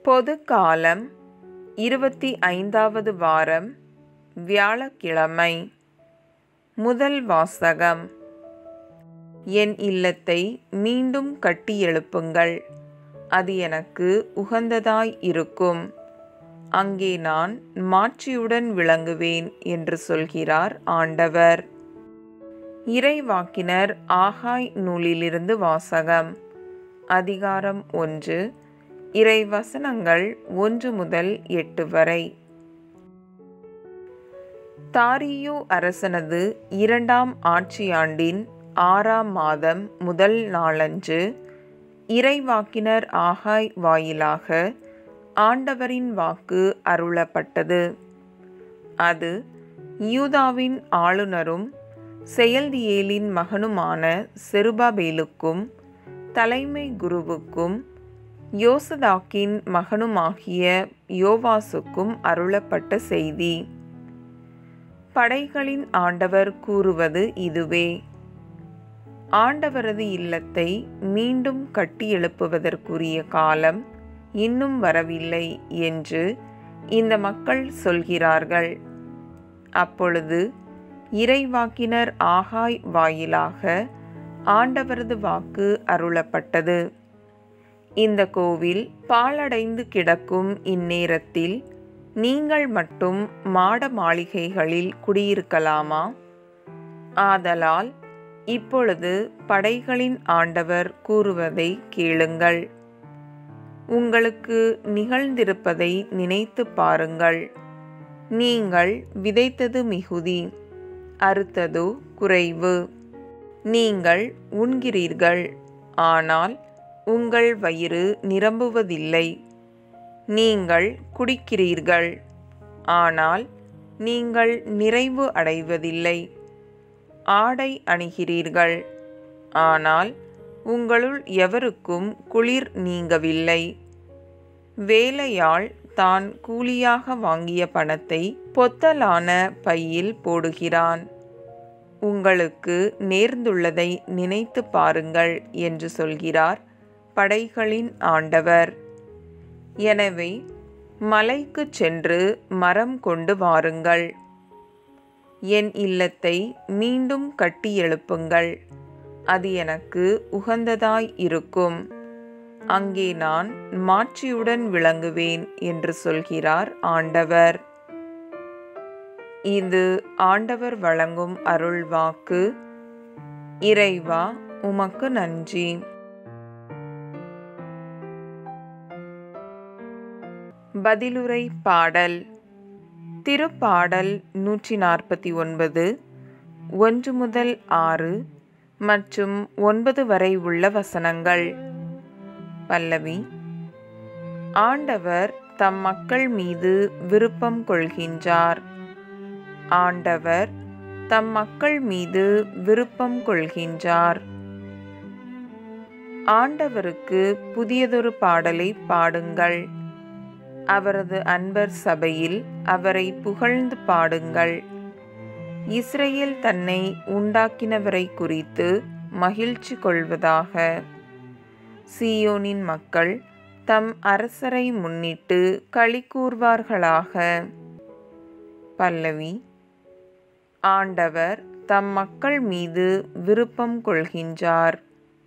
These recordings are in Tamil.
பொது காலம் இருபத்தி ஐந்தாவது வாரம் வியாழக்கிழமை முதல் வாசகம் என் இல்லத்தை மீண்டும் கட்டியெழுப்புங்கள் அது எனக்கு உகந்ததாய் இருக்கும் அங்கே நான் மாட்சியுடன் விளங்குவேன் என்று சொல்கிறார் ஆண்டவர் இறைவாக்கினர் ஆகாய் நூலிலிருந்து வாசகம் அதிகாரம் ஒன்று இறை வசனங்கள் ஒன்று முதல் எட்டு வரை தாரியு அரசனது இரண்டாம் ஆட்சியாண்டின் ஆறாம் மாதம் முதல் நாளன்று இறைவாக்கினர் ஆகாய் வாயிலாக ஆண்டவரின் வாக்கு அருளப்பட்டது அது யூதாவின் ஆளுநரும் செயல்தியேலின் மகனுமான செருபாபேலுக்கும் தலைமை குருவுக்கும் யோசதாக்கின் மகனுமாகிய யோவாசுக்கும் அருளப்பட்ட செய்தி படைகளின் ஆண்டவர் கூறுவது இதுவே ஆண்டவரது இல்லத்தை மீண்டும் கட்டியெழுப்புவதற்குரிய காலம் இன்னும் வரவில்லை என்று இந்த மக்கள் சொல்கிறார்கள் அப்பொழுது இறைவாக்கினர் ஆகாய் வாயிலாக ஆண்டவரது வாக்கு அருளப்பட்டது இந்த கோவில் பாழடைந்து கிடக்கும் இந்நேரத்தில் நீங்கள் மட்டும் மாட மாளிகைகளில் குடியிருக்கலாமா ஆதலால் இப்பொழுது படைகளின் ஆண்டவர் கூறுவதை கேளுங்கள் உங்களுக்கு நிகழ்ந்திருப்பதை நினைத்து பாருங்கள் நீங்கள் விதைத்தது மிகுதி அறுத்ததோ குறைவு நீங்கள் உண்கிறீர்கள் ஆனால் உங்கள் வயிறு நிரம்புவதில்லை நீங்கள் குடிக்கிறீர்கள் ஆனால் நீங்கள் நிறைவு அடைவதில்லை ஆடை அணிகிறீர்கள் ஆனால் உங்களுள் எவருக்கும் குளிர் நீங்கவில்லை வேலையாள் தான் கூலியாக வாங்கிய பணத்தை பொத்தலான பையில் போடுகிறான் உங்களுக்கு நேர்ந்துள்ளதை நினைத்து பாருங்கள் என்று சொல்கிறார் படைகளின் ஆண்டவர் எனவே மலைக்கு சென்று மரம் கொண்டு வாருங்கள் என் இல்லத்தை மீண்டும் கட்டி எழுப்புங்கள் அது எனக்கு உகந்ததாய் இருக்கும் அங்கே நான் மாட்சியுடன் விளங்குவேன் என்று சொல்கிறார் ஆண்டவர் இது ஆண்டவர் வழங்கும் அருள்வாக்கு இறைவா உமக்கு நன்றி பதிலுரை பாடல் திருப்பாடல் நூற்றி நாற்பத்தி ஒன்பது ஒன்று முதல் ஆறு மற்றும் ஒன்பது வரை உள்ள வசனங்கள் பல்லவி ஆண்டவர் தம் மக்கள் மீது விருப்பம் கொள்கின்றார் ஆண்டவர் தம் மக்கள் மீது விருப்பம் கொள்கின்றார் ஆண்டவருக்கு புதியதொரு பாடலை பாடுங்கள் அவரது அன்பர் சபையில் அவரை புகழ்ந்து பாடுங்கள் இஸ்ரேல் தன்னை உண்டாக்கினவரை குறித்து மகிழ்ச்சி கொள்வதாக சியோனின் மக்கள் தம் அரசரை முன்னிட்டு களி கூர்வார்களாக பல்லவி ஆண்டவர் தம் மக்கள் மீது விருப்பம் கொள்கின்றார்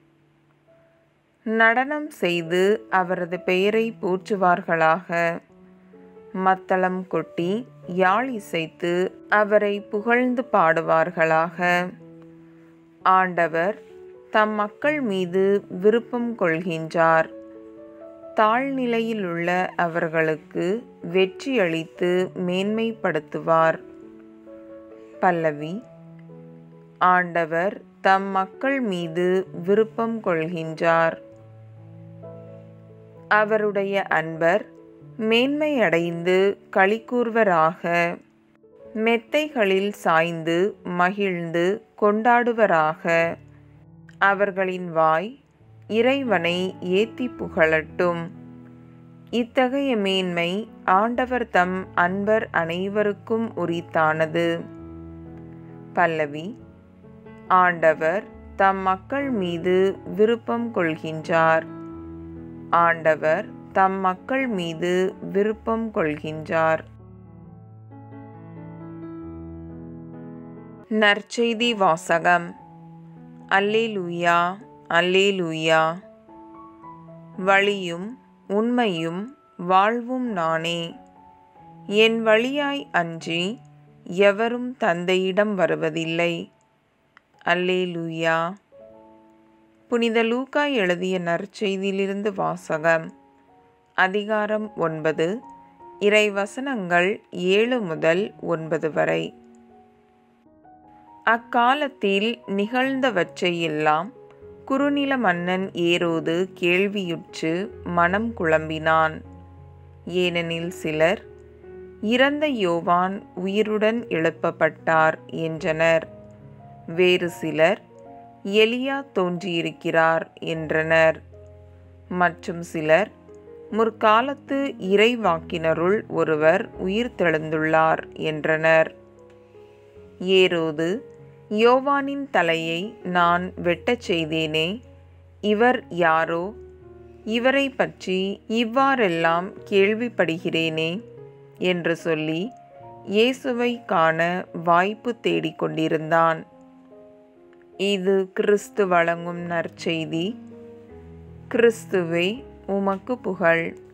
நடனம் செய்து அவரது பெயரை போற்றுவார்களாக மத்தளம் கொட்டி யாழ் இசைத்து அவரை புகழ்ந்து பாடுவார்களாக ஆண்டவர் தம் மக்கள் மீது விருப்பம் கொள்கின்றார் தாழ்நிலையிலுள்ள அவர்களுக்கு வெற்றி அளித்து மேன்மைப்படுத்துவார் பல்லவி ஆண்டவர் தம் மக்கள் மீது விருப்பம் கொள்கின்றார் அவருடைய அன்பர் மேன்மையடைந்து களிக்கூர்வராக மெத்தைகளில் சாய்ந்து மகிழ்ந்து கொண்டாடுவராக அவர்களின் வாய் இறைவனை ஏத்தி புகழட்டும் இத்தகைய மேன்மை ஆண்டவர் தம் அன்பர் அனைவருக்கும் உரித்தானது பல்லவி ஆண்டவர் தம் மக்கள் மீது விருப்பம் கொள்கின்றார் ஆண்டவர் தம் மக்கள் மீது விருப்பம் கொள்கின்றார் நற்செய்தி வாசகம் அல்லேலூயா அல்லேலூயா வழியும் உண்மையும் வாழ்வும் நானே என் வழியாய் அன்றி எவரும் தந்தையிடம் வருவதில்லை அல்லேலூயா புனித லூக்கா எழுதிய நற்செய்தியிலிருந்து வாசகம் அதிகாரம் ஒன்பது இறை வசனங்கள் ஏழு முதல் ஒன்பது வரை அக்காலத்தில் நிகழ்ந்தவற்றையெல்லாம் குறுநில மன்னன் ஏரோது கேள்வியுற்று மனம் குழம்பினான் ஏனெனில் சிலர் இறந்த யோவான் உயிருடன் எழுப்பப்பட்டார் என்றனர் வேறு சிலர் எலியா தோன்றியிருக்கிறார் என்றனர் மற்றும் சிலர் முற்காலத்து இறைவாக்கினருள் ஒருவர் உயிர் தெழுந்துள்ளார் என்றனர் ஏரோது யோவானின் தலையை நான் வெட்டச் செய்தேனே இவர் யாரோ இவரை பற்றி இவ்வாறெல்லாம் கேள்விப்படுகிறேனே என்று சொல்லி இயேசுவை காண வாய்ப்பு தேடிக்கொண்டிருந்தான் இது கிறிஸ்து வழங்கும் நற்செய்தி கிறிஸ்துவே உமக்கு புகழ்